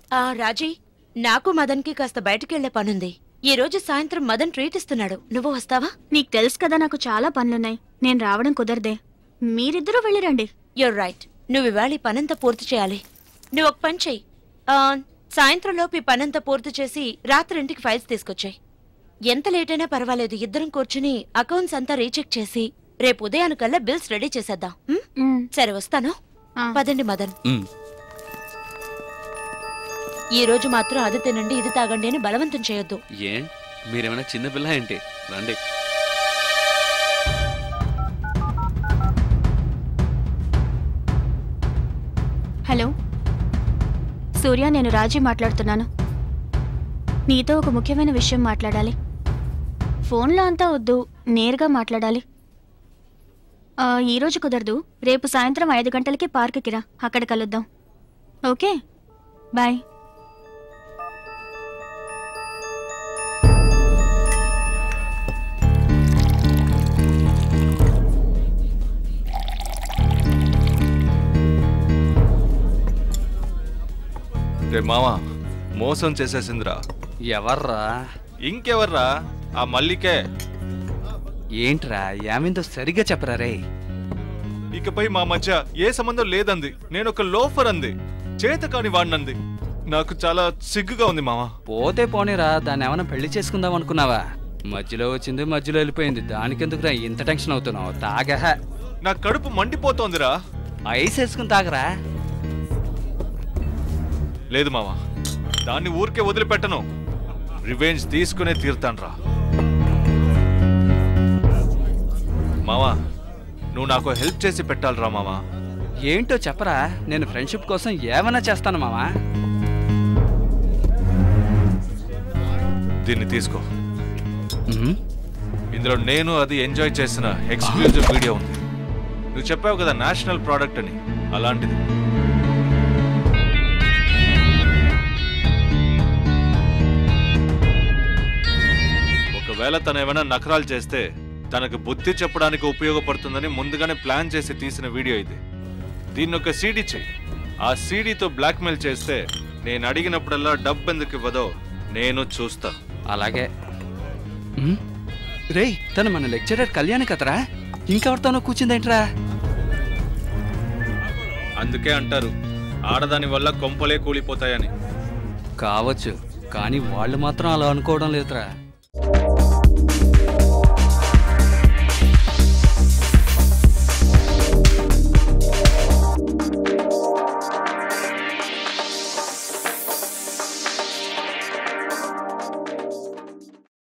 ఆ రాజీ నాకు మదన్కి కాస్త బయటికెళ్లే పనుంది ఈ రోజు సాయంత్రం మదన్ ట్రీట్ ఇస్తున్నాడు నువ్వు వస్తావా నీకు తెలుసు కదా నాకు చాలా పనులున్నాయి నేను రావడం కుదరదే మీరిద్దరూ వెళ్ళిరండి యూర్ రైట్ నువ్వు ఇవాళ ఈ పనంతా పూర్తి చేయాలి నువ్వు ఒక పని చెయ్యి ఆ, సాయంత్రంలోపు ఈ పనంతా పూర్తి చేసి రాత్రి ఇంటికి ఫైల్స్ తీసుకొచ్చాయి ఎంత లేట్ అయినా పర్వాలేదు ఇద్దరం కూర్చుని అకౌంట్స్ అంతా రీచెక్ చేసి రేపు ఉదయానికల్లా బిల్స్ రెడీ చేసేద్దాం ఉం? మ్, సరే వస్తాను ఆ. పదండి మదన్ ఉమ్. ఈ రోజు మాత్రం అది తినండి ఇది తాగండి అని బలవంతం చేయొద్దు ఏం మీరేమైనా చిన్న పిల్ల ఏంటి రండి హలో సూర్య నేను రాజీ మాట్లాడుతున్నాను నీతో ఒక ముఖ్యమైన విషయం మాట్లాడాలి ఫోన్లో అంతా వద్దు నేరుగా మాట్లాడాలి ఆ, ఈ రోజు కుదరదు రేపు సాయంత్రం ఐదు గంటలకి పార్కుకి రా అక్కడ కలుద్దాం ఓకే బాయ్ రే మావా మోసం చేసేసిందిరా ఎవర్రా ఇంకెవర్రా ఆ మల్లికే ఏంట్రా ఏమైందో సరిగ్గా చెప్పరా రే ఇకపై మా మధ్య ఏ సంబంధం లేదంది నేను ఒక లోఫర్ అంది చేత కాని వాడినంది నాకు చాలా సిగ్గుగా ఉంది మావా పోతే పోనీరా దాన్ని ఏమైనా పెళ్లి చేసుకుందాం అనుకున్నావా మధ్యలో వచ్చింది మధ్యలో వెళ్ళిపోయింది దానికెందుకురా ఇంత టెన్షన్ అవుతున్నావు తాగహ నా కడుపు మండిపోతోందిరా ఐస్ వేసుకుని తాగరా లేదు మావా దాన్ని ఊరికే వదిలిపెట్టను రివెంజ్ తీసుకునే తీరుతాన్రా మావా నువ్వు నాకు హెల్ప్ చేసి పెట్టాలిరా మావా ఏంటో చెప్పరా నేను ఫ్రెండ్షిప్ కోసం ఏమైనా చేస్తాను మామా దీన్ని తీసుకో ఉహుం. ఇందులో నేను అది ఎంజాయ్ చేసిన ఎక్స్క్లూజివ్ వీడియో ఉంది నువ్వు చెప్పావు కదా నేషనల్ ప్రోడక్ట్ అని అలాంటిది ఒకవేళ తను ఏమైనా నకరాలు చేస్తే తనకు బుద్ధి చెప్పడానికి ఉపయోగపడుతుందని ముందుగానే ప్లాన్ చేసి తీసిన వీడియో ఇది దీన్ని ఒక సీడీ చెయ్యి ఆ సీడీతో బ్లాక్మెయిల్ చేస్తే నేను అడిగినప్పుడల్లా డబ్బు ఎందుకు ఇవ్వదో నేను చూస్తా అలాగే ఉమ్. రేయ్ తను మన లెక్చరర్ కళ్యాణ్ కదరా ఇంకెవరితోనో కూర్చుందేంట్రా అందుకే అంటారు ఆడదాని వల్ల కొంపలే కూలిపోతాయని కావచ్చు కానీ వాళ్ళు మాత్రం అలా అనుకోవడం లేదురా